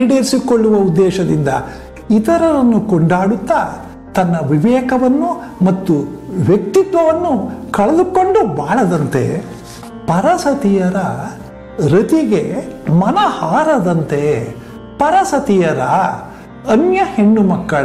ಈಡೇರಿಸಿಕೊಳ್ಳುವ ಉದ್ದೇಶದಿಂದ ಇತರರನ್ನು ಕೊಂಡಾಡುತ್ತಾ ತನ್ನ ವಿವೇಕವನ್ನು ಮತ್ತು ವ್ಯಕ್ತಿತ್ವವನ್ನು ಕಳೆದುಕೊಂಡು ಬಾಳದಂತೆ ಪರಸತಿಯರ ರತಿಗೆ ಮನ ಹಾರದಂತೆ ಪರಸತಿಯರ ಅನ್ಯ ಹೆಣ್ಣು ಮಕ್ಕಳ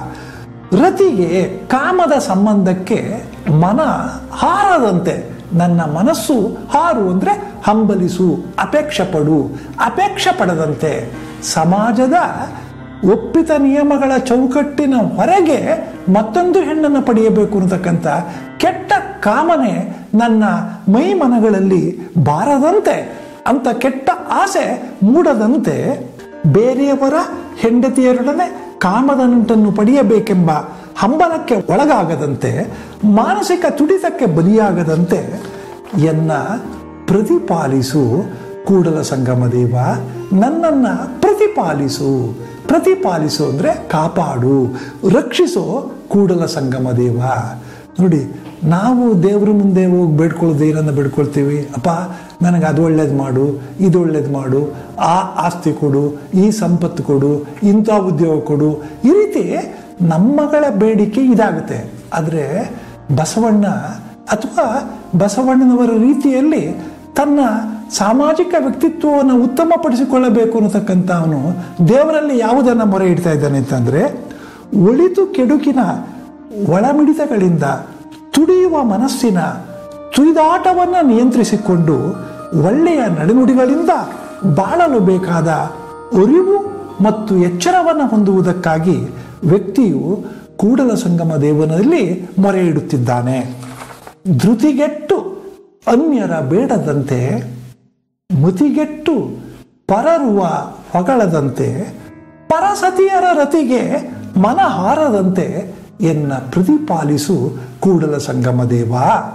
ರತಿಗೆ ಕಾಮದ ಸಂಬಂಧಕ್ಕೆ ಮನ ಹಾರದಂತೆ ನನ್ನ ಮನಸ್ಸು ಹಾರು ಅಂದರೆ ಹಂಬಲಿಸು ಅಪೇಕ್ಷೆ ಪಡು ಅಪೇಕ್ಷೆ ಪಡದಂತೆ ಸಮಾಜದ ಒಪ್ಪಿತ ನಿಯಮಗಳ ಚೌಕಟ್ಟಿನ ಹೊರಗೆ ಮತ್ತೊಂದು ಹೆಣ್ಣನ್ನು ಪಡೆಯಬೇಕು ಅಂತಕ್ಕಂಥ ಕೆಟ್ಟ ಕಾಮನೆ ನನ್ನ ಮೈ ಮನಗಳಲ್ಲಿ ಬಾರದಂತೆ ಅಂತ ಕೆಟ್ಟ ಆಸೆ ಮೂಡದಂತೆ ಬೇರೆಯವರ ಹೆಂಡತಿಯರೊಡನೆ ಕಾಮದ ನಂಟನ್ನು ಪಡೆಯಬೇಕೆಂಬ ಹಂಬಲಕ್ಕೆ ಒಳಗಾಗದಂತೆ ಮಾನಸಿಕ ತುಡಿತಕ್ಕೆ ಬಲಿಯಾಗದಂತೆ ಎನ್ನ ಪ್ರತಿಪಾಲಿಸು ಕೂಡಲ ಸಂಗಮ ದೇವ ನನ್ನನ್ನು ಪ್ರತಿಪಾಲಿಸು ಪ್ರತಿಪಾಲಿಸು ಅಂದರೆ ಕಾಪಾಡು ರಕ್ಷಿಸು ಕೂಡಲ ಸಂಗಮ ದೇವ ನೋಡಿ ನಾವು ದೇವ್ರ ಮುಂದೆ ಹೋಗಿ ಬೇಡ್ಕೊಳ್ಳೋದು ಏನನ್ನ ಬೇಡ್ಕೊಳ್ತೀವಿ ಅಪ್ಪ ನನಗೆ ಅದು ಒಳ್ಳೇದು ಮಾಡು ಇದು ಒಳ್ಳೇದು ಮಾಡು ಆ ಆಸ್ತಿ ಕೊಡು ಈ ಸಂಪತ್ತು ಕೊಡು ಇಂಥ ಉದ್ಯೋಗ ಕೊಡು ಈ ರೀತಿ ನಮ್ಮಗಳ ಬೇಡಿಕೆ ಇದಾಗುತ್ತೆ ಆದರೆ ಬಸವಣ್ಣ ಅಥವಾ ಬಸವಣ್ಣನವರ ರೀತಿಯಲ್ಲಿ ತನ್ನ ಸಾಮಾಜಿಕ ವ್ಯಕ್ತಿತ್ವವನ್ನು ಉತ್ತಮಪಡಿಸಿಕೊಳ್ಳಬೇಕು ಅನ್ನತಕ್ಕಂಥ ಅವನು ದೇವರಲ್ಲಿ ಯಾವುದನ್ನು ಮೊರೆ ಇಡ್ತಾ ಇದ್ದಾನೆ ಅಂತಂದರೆ ಒಳಿತು ಕೆಡುಕಿನ ಒಳಮಿಡಿತಗಳಿಂದ ತುಡಿಯುವ ಮನಸ್ಸಿನ ತುಳಿದಾಟವನ್ನು ನಿಯಂತ್ರಿಸಿಕೊಂಡು ಒಳ್ಳೆಯ ನಡೆನುಡಿಗಳಿಂದ ಬಾಳಲು ಬೇಕಾದ ಅರಿವು ಮತ್ತು ಎಚ್ಚರವನ್ನು ಹೊಂದುವುದಕ್ಕಾಗಿ ವ್ಯಕ್ತಿಯು ಕೂಡಲ ಸಂಗಮ ದೇವನಲ್ಲಿ ಮೊರೆ ಇಡುತ್ತಿದ್ದಾನೆ ಧೃತಿಗೆಟ್ಟು ಅನ್ಯರ ಬೇಡದಂತೆ ಮತಿಗೆಟ್ಟು ಪರರುವ ಹೊಗಳದಂತೆ ಪರಸತಿಯರ ರತಿಗೆ ಮನ ಹಾರದಂತೆ ಎನ್ನ ಪ್ರತಿಪಾಲಿಸು ಕೂಡಲ ಸಂಗಮ ದೇವ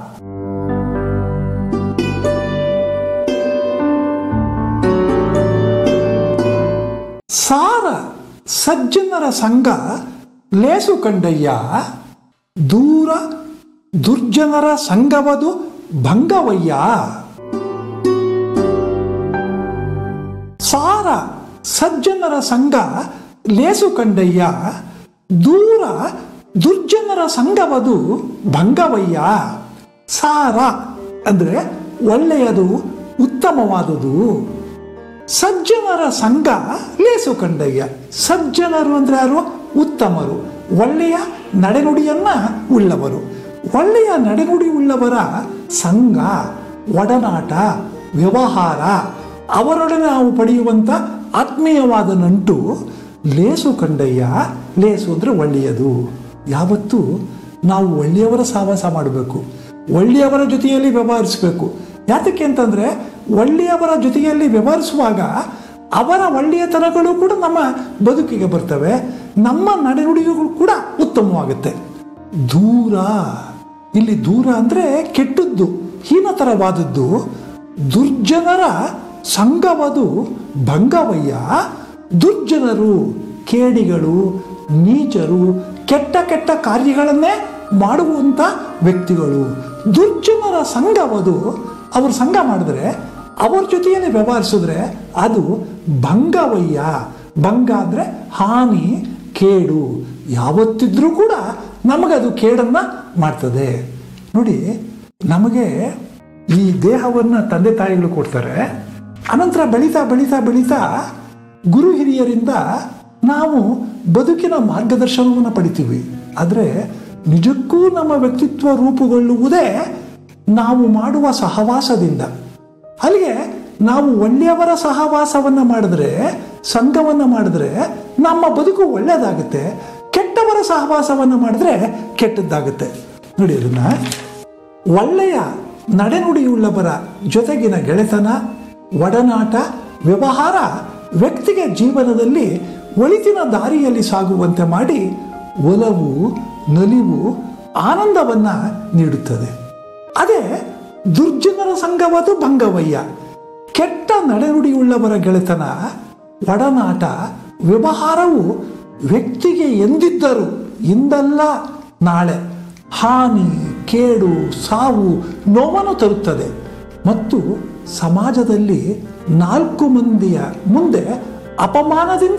ಸಾರ ಸಜ್ಜನರ ಸಂಘ ಲೇಸು ಕಂಡಯ್ಯ ದೂರ ದುರ್ಜನರ ಸಂಘವದು ಭಂಗವಯ್ಯ ಸಾರ ಸಜ್ಜನರ ಸಂಘ ಲೇಸು ಕಂಡಯ್ಯ ದೂರ ದುರ್ಜನರ ಸಂಘವದು ಭಂಗವಯ್ಯ ಸಾರ ಅಂದರೆ ಒಳ್ಳೆಯದು ಉತ್ತಮವಾದುದು ಸಜ್ಜನರ ಸಂಘ ಲೇಸು ಕಂಡಯ್ಯ ಸಜ್ಜನರು ಅಂದ್ರೆ ಯಾರು ಉತ್ತಮರು ಒಳ್ಳೆಯ ನಡೆನುಡಿಯನ್ನ ಉಳ್ಳವರು ಒಳ್ಳೆಯ ನಡೆನುಡಿ ಉಳ್ಳವರ ಸಂಘ ಒಡನಾಟ ವ್ಯವಹಾರ ಅವರೊಡನೆ ನಾವು ಪಡೆಯುವಂಥ ಆತ್ಮೀಯವಾದ ನಂಟು ಲೇಸು ಕಂಡಯ್ಯ ಲೇಸು ಅಂದರೆ ಒಳ್ಳೆಯದು ಯಾವತ್ತೂ ನಾವು ಒಳ್ಳೆಯವರ ಸಹವಾಸ ಮಾಡಬೇಕು ಒಳ್ಳೆಯವರ ಜೊತೆಯಲ್ಲಿ ವ್ಯವಹರಿಸಬೇಕು ಯಾತಕ್ಕೆ ಅಂತಂದರೆ ಒಳ್ಳೆಯವರ ಜೊತೆಯಲ್ಲಿ ವ್ಯವಹರಿಸುವಾಗ ಅವರ ಒಳ್ಳೆಯತನಗಳು ಕೂಡ ನಮ್ಮ ಬದುಕಿಗೆ ಬರ್ತವೆ ನಮ್ಮ ನಡೆನುಡಿಗಳು ಕೂಡ ಉತ್ತಮವಾಗುತ್ತೆ ದೂರ ಇಲ್ಲಿ ದೂರ ಅಂದರೆ ಕೆಟ್ಟದ್ದು ಹೀನತರವಾದದ್ದು ದುರ್ಜನರ ಸಂಘವದು ಭಂಗವಯ್ಯ ದುರ್ಜನರು ಕೇಡಿಗಳು ನೀಚರು ಕೆಟ್ಟ ಕೆಟ್ಟ ಕಾರ್ಯಗಳನ್ನೇ ಮಾಡುವಂಥ ವ್ಯಕ್ತಿಗಳು ದುರ್ಜನರ ಸಂಘವದು ಅವರು ಸಂಘ ಮಾಡಿದ್ರೆ ಅವ್ರ ಜೊತೆಯಲ್ಲಿ ವ್ಯವಹರಿಸಿದ್ರೆ ಅದು ಭಂಗವಯ್ಯ ಭಂಗ ಅಂದರೆ ಹಾನಿ ಕೇಡು ಯಾವತ್ತಿದ್ರೂ ಕೂಡ ನಮಗದು ಕೇಡನ್ನು ಮಾಡ್ತದೆ ನೋಡಿ ನಮಗೆ ಈ ದೇಹವನ್ನು ತಂದೆ ತಾಯಿಗಳು ಕೊಡ್ತಾರೆ ಅನಂತರ ಬೆಳೀತಾ ಬೆಳೀತಾ ಬೆಳೀತಾ ಗುರು ಹಿರಿಯರಿಂದ ನಾವು ಬದುಕಿನ ಮಾರ್ಗದರ್ಶನವನ್ನು ಪಡಿತೀವಿ ಆದರೆ ನಿಜಕ್ಕೂ ನಮ್ಮ ವ್ಯಕ್ತಿತ್ವ ರೂಪುಗೊಳ್ಳುವುದೇ ನಾವು ಮಾಡುವ ಸಹವಾಸದಿಂದ ಅಲ್ಲಿಗೆ ನಾವು ಒಳ್ಳೆಯವರ ಸಹವಾಸವನ್ನು ಮಾಡಿದ್ರೆ ಸಂಘವನ್ನು ಮಾಡಿದ್ರೆ ನಮ್ಮ ಬದುಕು ಒಳ್ಳೆಯದಾಗುತ್ತೆ ಕೆಟ್ಟವರ ಸಹವಾಸವನ್ನು ಮಾಡಿದ್ರೆ ಕೆಟ್ಟದ್ದಾಗುತ್ತೆ ನೋಡಿ ಅದನ್ನ ಒಳ್ಳೆಯ ನಡೆನುಡಿಯುಳ್ಳವರ ಜೊತೆಗಿನ ಗೆಳೆತನ ಒಡನಾಟ ವ್ಯವಹಾರ ವ್ಯಕ್ತಿಗೆ ಜೀವನದಲ್ಲಿ ಒಳಿತಿನ ದಾರಿಯಲ್ಲಿ ಸಾಗುವಂತೆ ಮಾಡಿ ಒಲವು ನಲಿವು ಆನಂದವನ್ನು ನೀಡುತ್ತದೆ ಅದೇ ದುರ್ಜನರ ಸಂಘವದು ಭಂಗವಯ್ಯ ಕೆಟ್ಟ ನಡೆನುಡಿಯುಳ್ಳವರ ಗೆಳೆತನ ಒಡನಾಟ ವ್ಯವಹಾರವು ವ್ಯಕ್ತಿಗೆ ಎಂದಿದ್ದರು ಇಂದಲ್ಲ ನಾಳೆ ಹಾನಿ ಕೇಡು ಸಾವು ನೋವನ್ನು ತರುತ್ತದೆ ಮತ್ತು ಸಮಾಜದಲ್ಲಿ ನಾಲ್ಕು ಮಂದಿಯ ಮುಂದೆ ಅಪಮಾನದಿಂದ